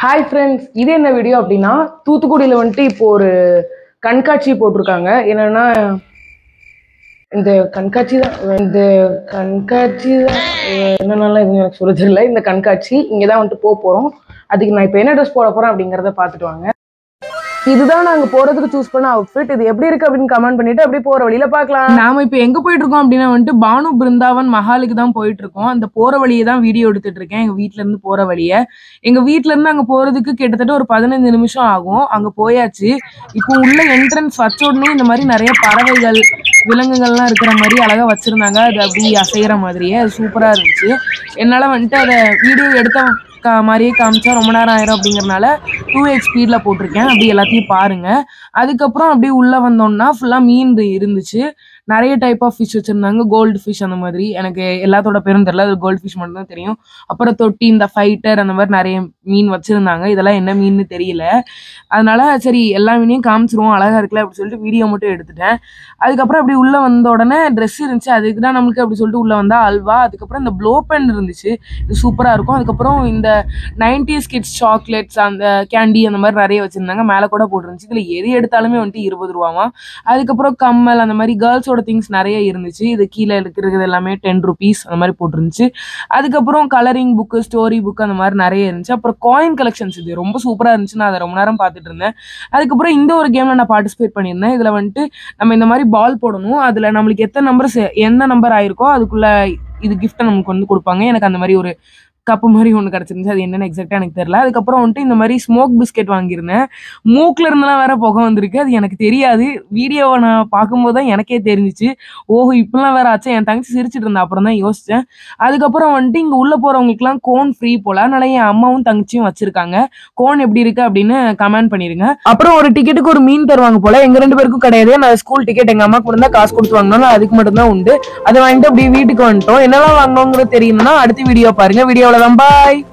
hi friends இது என்ன video அப்படின்னா தூத்துக்குடியில் வந்துட்டு இப்போ ஒரு கண்காட்சி போட்டிருக்காங்க என்னன்னா இந்த கண்காட்சி தான் இந்த கண்காட்சி தான் என்னென்னலாம் எதுவும் எனக்கு சொல்ல தெரியல இந்த கண்காட்சி இங்கே தான் வந்துட்டு போக போகிறோம் அதுக்கு நான் இப்போ என்ன ட்ரெஸ் போட போகிறேன் அப்படிங்கிறத பார்த்துட்டு வாங்க இதுதான் நாங்க போறதுக்கு சூஸ் பண்ண அவுட்ஃபிட் இது எப்படி இருக்கு அப்படின்னு கமெண்ட் பண்ணிட்டு அப்படியே போற வழியில பார்க்கலாம் நாம இப்ப எங்க போயிட்டு இருக்கோம் அப்படின்னா வந்துட்டு பானு பிருந்தாவன் மஹாலுக்கு தான் போயிட்டு இருக்கோம் அந்த போற வழியை தான் வீடியோ எடுத்துட்டு இருக்கேன் எங்க வீட்ல இருந்து போற வழியை எங்க வீட்ல இருந்து அங்க போறதுக்கு கிட்டத்தட்ட ஒரு பதினைந்து நிமிஷம் ஆகும் அங்க போயாச்சு இப்போ உள்ள என்ட்ரன்ஸ் வச்ச உடனே இந்த மாதிரி நிறைய பறவைகள் விலங்குகள்லாம் இருக்கிற மாதிரி அழகா வச்சிருந்தாங்க அது அப்படி அசைகிற மாதிரியே அது சூப்பரா இருந்துச்சு என்னால வந்துட்டு அதை வீடியோ எடுத்த கா மாதிரியே காமிச்சா ரொம்ப நேரம் ஆயிரும் அப்படிங்கறனால டூ எக்ஸ் ஸ்பீடில் போட்டிருக்கேன் அப்படி எல்லாத்தையும் பாருங்க அதுக்கப்புறம் அப்படியே உள்ள வந்தோம்னா ஃபுல்லாக மீன் இருந்துச்சு நிறைய டைப் ஆஃப் ஃபிஷ் வச்சிருந்தாங்க கோல்டு ஃபிஷ் அந்த மாதிரி எனக்கு எல்லாத்தோட பேரும் தெரியல அது கோல்டு ஃபிஷ் மட்டும் தான் தெரியும் அப்புறம் தொட்டி இந்த ஃபைட்டர் அந்த மாதிரி நிறைய மீன் வச்சிருந்தாங்க இதெல்லாம் என்ன மீன்னு தெரியல அதனால சரி எல்லா மீனையும் காமிச்சிருவோம் அழகா இருக்குல்ல அப்படி சொல்லிட்டு வீடியோ மட்டும் எடுத்துட்டேன் அதுக்கப்புறம் அப்படி உள்ள வந்த உடனே ட்ரெஸ் இருந்துச்சு அதுக்கு தான் நம்மளுக்கு அப்படி சொல்லிட்டு உள்ள வந்தா அல்வா அதுக்கப்புறம் இந்த ப்ளோ பென் இருந்துச்சு இது சூப்பரா இருக்கும் அதுக்கப்புறம் இந்த நைன்டிஸ் கிட்ஸ் சாக்லேட்ஸ் அந்த கேண்டி அந்த மாதிரி நிறைய வச்சிருந்தாங்க மேலே கூட போட்டுருந்துச்சு இதுல எது எடுத்தாலுமே வந்துட்டு இருபது ரூபாமா அதுக்கப்புறம் கம்மல் அந்த மாதிரி கேர்ள்ஸோட திங்ஸ் நிறைய இருந்துச்சு இது கீழே இருக்கிறது எல்லாமே டென் ருபீஸ் அந்த மாதிரி போட்டிருந்துச்சு அதுக்கப்புறம் கலரிங் புக்கு ஸ்டோரி புக் அந்த மாதிரி நிறைய இருந்துச்சு அப்புறம் காயின் கலெக்ஷன்ஸ் இது ரொம்ப சூப்பராக இருந்துச்சு நான் அதை ரொம்ப நேரம் பார்த்துட்டு இருந்தேன் அதுக்கப்புறம் இந்த ஒரு கேமில் நான் பார்ட்டிசிபேட் பண்ணியிருந்தேன் இதில் வந்துட்டு நம்ம இந்த மாதிரி பால் போடணும் அதில் நம்மளுக்கு எத்தனை நம்பர் எந்த நம்பர் ஆயிருக்கோ அதுக்குள்ள இது கிஃப்ட்டை நமக்கு வந்து கொடுப்பாங்க எனக்கு அந்த மாதிரி ஒரு கப்பு மாதிரி ஒன்று கிடச்சிருந்துச்சு அது என்னென்னு எக்ஸாக்டாக எனக்கு தெரியல அதுக்கப்புறம் வந்துட்டு இந்த மாதிரி ஸ்மோக் பிஸ்கெட் வாங்கியிருந்தேன் மூக்கில் இருந்தெல்லாம் வேற புகை வந்திருக்கு அது எனக்கு தெரியாது வீடியோவை நான் பார்க்கும்போது தான் எனக்கே தெரிஞ்சிச்சு ஓஹோ இப்படிலாம் வேற ஆச்சு என் தங்கச்சி சிரிச்சிட்டு இருந்தா அப்புறம் தான் யோசிச்சேன் அதுக்கப்புறம் வந்துட்டு இங்கே உள்ளே போகிறவங்களுக்குலாம் கோன் ஃப்ரீ போல அதனால என் அம்மாவும் தங்கச்சியும் வச்சிருக்காங்க கோன் எப்படி இருக்கு அப்படின்னு கமெண்ட் பண்ணிருங்க அப்புறம் ஒரு டிக்கெட்டுக்கு ஒரு மீன் தருவாங்க போல எங்க ரெண்டு பேருக்கும் கிடையாது நான் ஸ்கூல் டிக்கெட் எங்க அம்மாக்கு மட்டும் தான் காசு கொடுத்து வாங்கினாலும் அதுக்கு மட்டும் தான் உண்டு அதை வாங்கிட்டு அப்படியே வீட்டுக்கு வந்துட்டோம் என்னெல்லாம் வாங்கணுங்கிறது தெரியணும்னா அடுத்த வீடியோ பாருங்க வீடியோவில் தான் பாய்